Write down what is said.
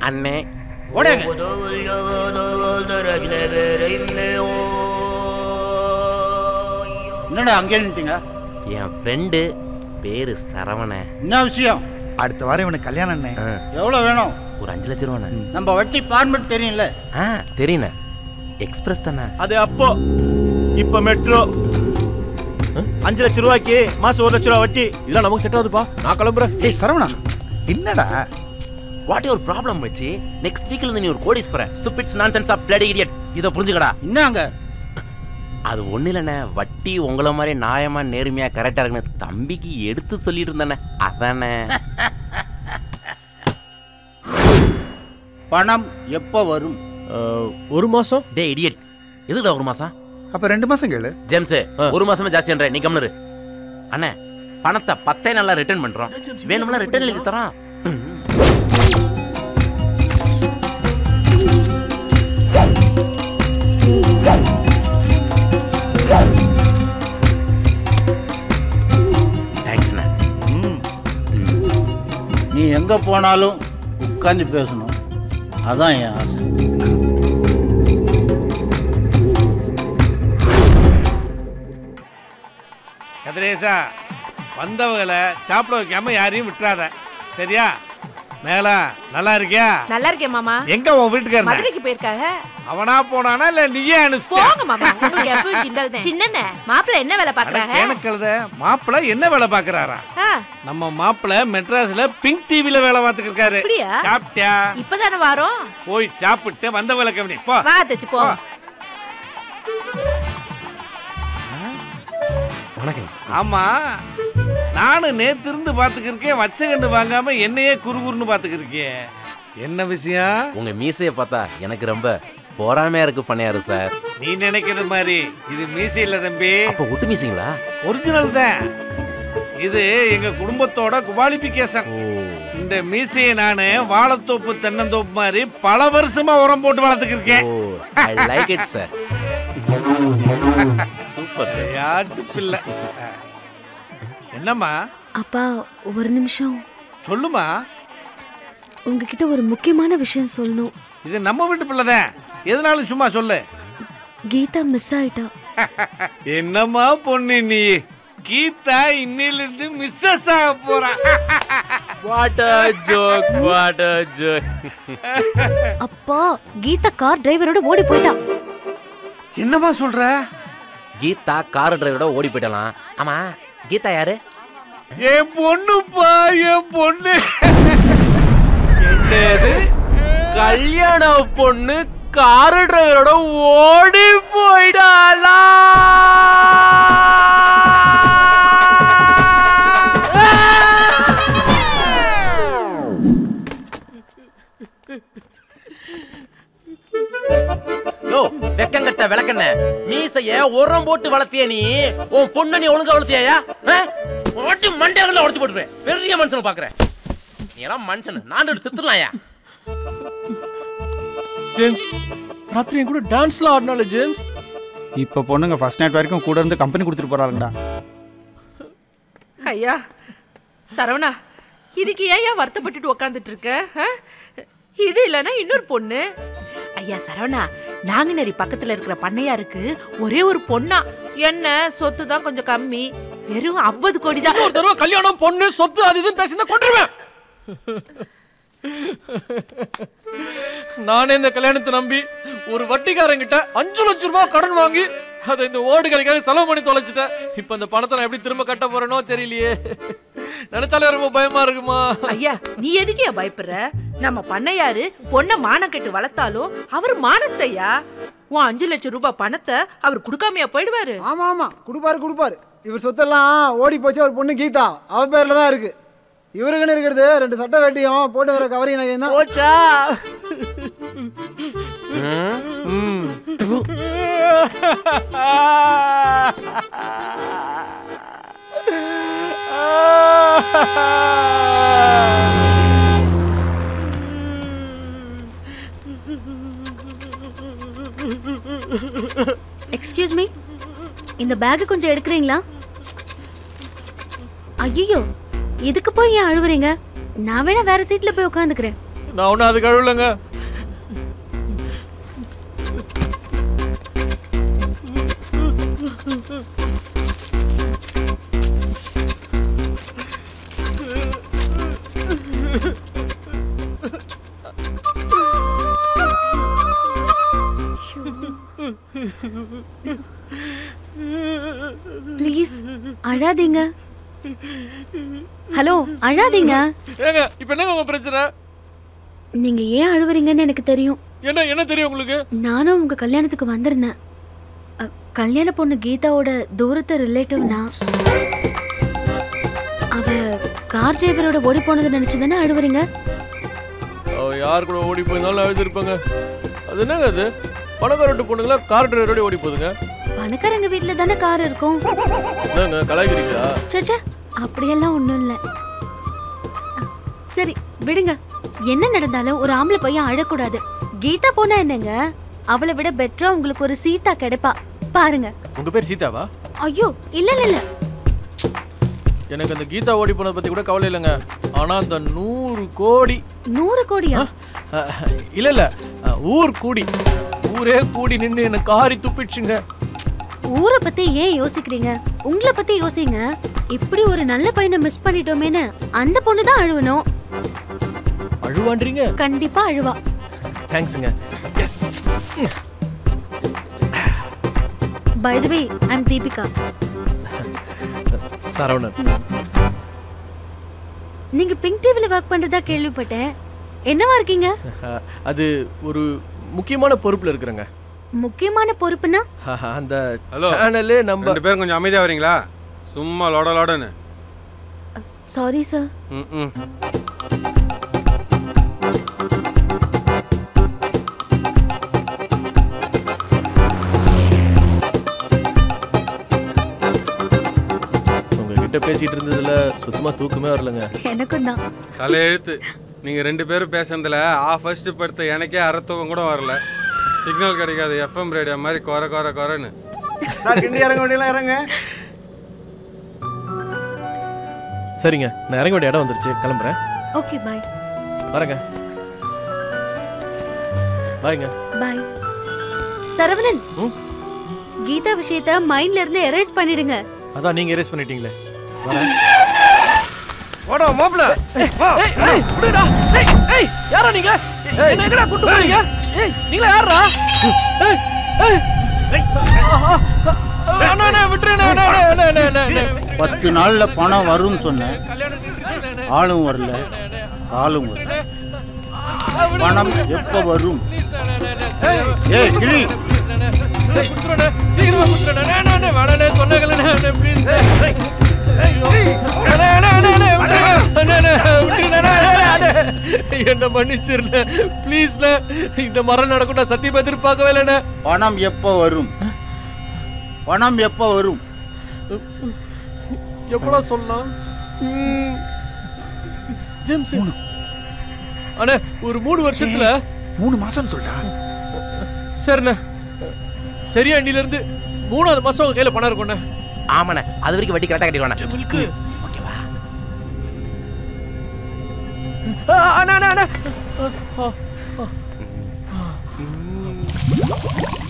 அண்ணே ஓடுங்க என்னடா அங்கே நின்ட்டீங்க என் ஃப்ரெண்டு பேரு சரவண என்ன விஷயம் அடுத்த வாரம் இவனுக்கு கல்யாணம் அண்ணே எவ்வளோ வேணும் ஒரு அஞ்சு லட்ச ரூபாண்ணே நம்ம வட்டி ஃபார்மெட் தெரியும்ல ஆ தெரியுண்ணே எக்ஸ்பிரஸ் தானே அது அப்போ இப்ப மெட்ரோ அஞ்சு லட்ச ரூபாய்க்கு மாசம் ஒரு லட்ச ரூபா வட்டி இதெல்லாம் நமக்கு செட் ஆகுதுப்பா நான் கிளம்புறேன் டேய் சரவணா என்னடா வாட் யுவர் ப்ராப்ளம் வச்சு நெக்ஸ்ட் வீக்ல இருந்து நீ ஒரு கோடீஸ்வரன் stupids nonsense of bloody idiot இதை புரிஞ்சுக்கடா என்னங்க அது ஒண்ணு இல்லைண்ணே வட்டி உங்கள மாதிரி நியாயமா நேர்மையா கரெக்டா இருக்குன்னு தம்பிக்கு எடுத்து சொல்லிட்டு இருந்தேண்ணே அதானே பணம் எப்போ வரும் அஹ், ஒரு மாசம் டே இடியட் எதுக்குடா ஒரு மாசம் அப்ப ரெண்டு மாசம் கேளு ஜேம்ஸ் ஒரு மாசமே ஜாஸ்தின்ற நீ கம்னரு அண்ணே பணத்தை பத்தே நல்லா ரிட்டர்ன் பண்றோம் வேணும்னா ரிட்டர்ன் எழுதி தரோம் தேங்க்ஸ்ண்ணே ம் நீ எங்கே போனாலும் உட்காந்து பேசணும் அதான் என் ஆசை கதிரேசா வந்தவங்களை சாப்பிட வைக்காம யாரையும் விட்டுறாத சரியா மேலா நல்லா இருக்கியா நல்லா இருக்கேன் மாமா எங்க உன் வீட்டுக்காரன் மதுரைக்கு போயிருக்காங்க அவனா போனானா இல்ல நீயே அனுப்பிச்சிட்டியா போங்க மாமா உங்களுக்கு எப்பவும் கிண்டல் தான் சின்னண்ண மாப்பிள்ள என்ன வேலை பாக்குறாங்க கழுத மாப்பிள்ள என்ன வேலை பாக்குறாரா ஆ, நம்ம மாப்பிள்ள மெட்ராஸ்ல பிங்க் டிவில வேலை பார்த்துட்டு இருக்காரு அப்படியா? சாப்பிட்டியா இப்பதானே வாரோம் போய் சாப்பிட்டு வந்த வேலை கவனி போ வா தச்சு போ வணக்கம் ஆமா நானும் நேத்து இருந்து பாத்துக்கிருக்கேன் வச்ச கண்டு வாங்காம என்னையே குறுகுறுன்னு பாத்துக்கிருக்கேன் என்ன விஷயம் உங்க மீசைய பார்த்தா எனக்கு ரொம்ப பொறாமையா இருக்கு பண்ணையாரு சார் நீ நினைக்கிற மாதிரி இது மீசை இல்ல தம்பி அப்ப ஒட்டு மீசைங்களா ஒரிஜினல் தான் இது எங்க குடும்பத்தோட குவாலிபிகேஷன் ஓ இந்த மீசையை நானு வாழைத்தோப்பு தென்னந்தோப்பு மாதிரி பல வருஷமா உரம் போட்டு வளர்த்துக்கிருக்கேன் oh I like it sir super sir யாட்டு பிள்ளை என்னம்மா அப்பா ஒரு நிமிஷம் சொல்லுமா உங்ககிட்ட ஒரு முக்கியமான விஷயம் சொல்லணும் இது நம்ம வீட்டு பிள்ளை தான் எதனாலும் சும்மா சொல்லு கீதா மிஸ் ஆயிட்டா என்னம்மா பொண்ணு நீ கீதா இன்னிலிருந்து மிஸ்ஸஸ் ஆக போறா what a joke what a joke அப்பா கீதா கார் டிரைவரோட ஓடி போயிட்டா என்னம்மா சொல்ற கீதா கார் டிரைவரோட ஓடி போயிடலாம் ஆமா கீதா யாரு என் பொண்ணுப்பா என் பொண்ணு என்னது கல்யாண பொண்ணு கார் டிரைவரோட ஓடி போயிடாளா யோ வெக்கங்கட்ட விளக்கண்ண மீசைய உரம் போட்டு வளர்த்திய நீ உன் பொண்ண நீ ஒழுங்கா வளர்த்தியா ஓட்டி மண்டையில உடச்சு போட்டுருவேன் பெரிய மனுஷனை பாக்குறேன் நீ எல்லாம் மனுஷன் நான் செத்துடலாம்யா ஜேம்ஸ் ராத்திரி என் கூட டான்ஸ்லாம் ஆடினால ஜேம்ஸ் இப்போ பொண்ணுங்க ஃபர்ஸ்ட் நைட் வரைக்கும் கூட இருந்து கம்பெனி கொடுத்துட்டு போறாங்கடா ஐயா சரவணா இதுக்கு ஏன் வருத்தப்பட்டுட்டு உக்காந்துட்டு இருக்க ஆ? இது இல்லைன்னா இன்னொரு பொண்ணு ஐயா சரவணா நாங்குநேரி பக்கத்துல இருக்கிற பண்ணையாருக்கு ஒரே ஒரு பொண்ணா என்ன சொத்து தான் கொஞ்சம் கம்மி வெறும் ஐம்பது கோடி தான் ஒரு தடவை கல்யாணம் பொண்ணு சொத்து அது இதுன்னு பேசினா கொண்டுருவேன் நானே இந்த கல்யாணத்தை நம்பி ஒரு வட்டிக்காரங்கிட்ட அஞ்சு லட்சம் ரூபாய் கடன் வாங்கி அதை இந்த ஓடு கடைக்காக செலவு பண்ணி தொலைச்சிட்டேன் இப்போ அந்த பணத்தை நான் எப்படி திரும்ப கட்ட போறேனோ தெரியலையே நினைச்சாலே ரொம்ப பயமா இருக்குமா ஐயா நீ எதுக்கு ஏன் பயப்படுற நம்ம பண்ணையாரு பொண்ணை மானம் கெட்டு வளர்த்தாலும் அவர் மானஸ்தையா உன் அஞ்சு லட்சம் ரூபாய் பணத்தை அவர் கொடுக்காமையா போயிடுவாரு ஆமா ஆமா கொடுப்பாரு கொடுப்பாரு இவர் சொத்தெல்லாம் ஓடி போச்சு ஒரு பொண்ணு கீதா அவ பேர்ல தான் இருக்கு இவருக்குன்னு இருக்கிறது ரெண்டு சட்டை வெட்டியும் போட்டு வர கவரிங் நகையும் தான் போச்சா எக்ஸ்கியூஸ் மீ இந்த பேக் கொஞ்சம் எடுக்கிறீங்களா ஐயோ இதுக்கு போய் ஏன் அழுவுறீங்க நான் வேணா வேற சீட்ல போய் உட்காந்துக்கிறேன் நான் ஒன்றும் அது கழுவலைங்க ப்ளீஸ் அழாதீங்க ஹலோ அழாதீங்க ஏங்க இப்போ என்னங்க உங்க பிரச்சனை நீங்க ஏன் அழுவுறீங்கன்னு எனக்கு தெரியும் என்ன என்ன தெரியும் உங்களுக்கு நானும் உங்க கல்யாணத்துக்கு வந்திருந்தேன் அ, கல்யாண பொண்ணு கீதாவோட தூரத்து ரிலேட்டிவ் நான் அவ கார் டிரைவரோட ஓடி போனதை நினைச்சு தானே அழுவுறீங்க அவ யார் கூட ஓடி போயிருந்தாலும் அழுதுருப்பாங்க அது என்னங்க அது பணக்கார வீட்டு பொண்ணுங்களா கார் டிரைவரோட ஓடி போகுதுங்க பணக்காரங்க வீட்ல தானே கார் இருக்கும் என்னங்க கலாய்க்கிறீங்களா சச்சா அப்படியெல்லாம் ஒன்றும் இல்லை சரி விடுங்க என்ன நடந்தாலும் ஒரு ஆம்பளை பையன் அழக்கூடாது கீதா போனா என்னங்க அவளை விட பெட்டரா உங்களுக்கு ஒரு சீதா கிடைப்பா பாருங்க உங்க பேர் சீதாவா ஐயோ இல்ல இல்ல இல்ல எனக்கு அந்த கீதா ஓடி போனதை பத்தி கூட கவலை இல்லைங்க ஆனா அந்த நூறு கோடி நூறு கோடியா அஹ், இல்ல இல்ல அஹ், ஊர் கூடி ஊரே கூடி நின்னு என்ன காரி துப்பிடுச்சுங்க ஊரை பத்தி ஏன் யோசிக்கிறீங்க உங்களை பத்தி யோசிங்க இப்படி ஒரு நல்ல பையனை மிஸ் பண்ணிட்டோமேன்னு அந்த பொண்ணு தான் அழுவணும் அழுவான்றீங்க கண்டிப்பா அழுவா தேங்க்ஸுங்க yes by the way I am Deepika Saravanan நீங்க பிங்க் டிவில ஒர்க் பண்றதா கேள்விப்பட்டேன் என்னவா இருக்கீங்க அஹ், அது ஒரு முக்கியமான பொறுப்புல இருக்கிறேங்க முக்கியமான பொறுப்புனா அந்த ஹலோ. சேனலே நம்ம ரெண்டு பேரும் கொஞ்சம் அமைதியா வரீங்களா சும்மா லோட லோடன்னு சாரி சார் ம் ம் உங்ககிட்ட பேசிட்டு இருந்ததுல சுத்தமா தூக்கமே வரலங்க எனக்கும் தான் தலையெழுத்து நீங்க ரெண்டு பேரும் பேசுனதுல ஆ ஃபர்ஸ்ட் படுத்த எனக்கே அறத்தூக்கம் கூட வரல சிக்னல் கிடைக்காது எஃப்எம் ரேடியோ மாதிரி குறை குறை குறைன்னு சார் கிண்டி இறங்க வேண்டியலாம் இறங்க சரிங்க நான் இறங்க வேண்டிய இடம் வந்துருச்சு கிளம்புறேன் ஓகே பை வரேங்க பாய்ங்க பை சரவணன் ம்? கீதா விஷயத்த மைண்ட்ல இருந்து எரேஸ் பண்ணிடுங்க அதான் நீங்க erase பண்ணிட்டீங்களே வரேன் வாடா மாப்பிள ஏய் ஏய் விடுடா ஏய் ஏய் யாரா நீங்க என்ன எங்கடா கூட்டு போறீங்க ஏய் நீங்களா யாரா ஏய் ஏய் அண்ணா அண்ணா விட்டுறேன் அண்ணா அண்ணா அண்ணா அண்ணா அண்ணா பத்து நாள்ல பணம் வரும்னு சொன்னேன் ஆளும் வரல ஆளும் வரல பணம் எப்போ வரும் ஏய் கிரி சீக்கிரமா குடுத்துறேன் அண்ணா அண்ணா வேணாண்ணே சொன்னாங்கல்ல அண்ணா ப்ளீஸ் என்ன மன்னிச்சிருந்த ப்ளீஸ்ண்ணே இந்த மரம் நடக்கும் நான் சத்தியமா எதிர்பார்க்கவே இல்லைண்ணே பணம் எப்போ வரும் பணம் எப்போ வரும் எப்படா சொல்லலாம் ஜேம்ஸ் அண்ணே ஒரு மூணு வருஷத்துல மூணு மாசம் சொல்லிட்டா சரிண்ணே சரியா இன்னில இருந்து மூணாவது மாசம் உங்க கையில பணம் இருக்கும்ண்ணே ஆமாண்ணே அது வரைக்கும் வட்டி கரெக்டாக கட்டிடுவாண்ணே மில்க்கு அண்ணா அண்ணா அண்ணா ஆ, ஆ.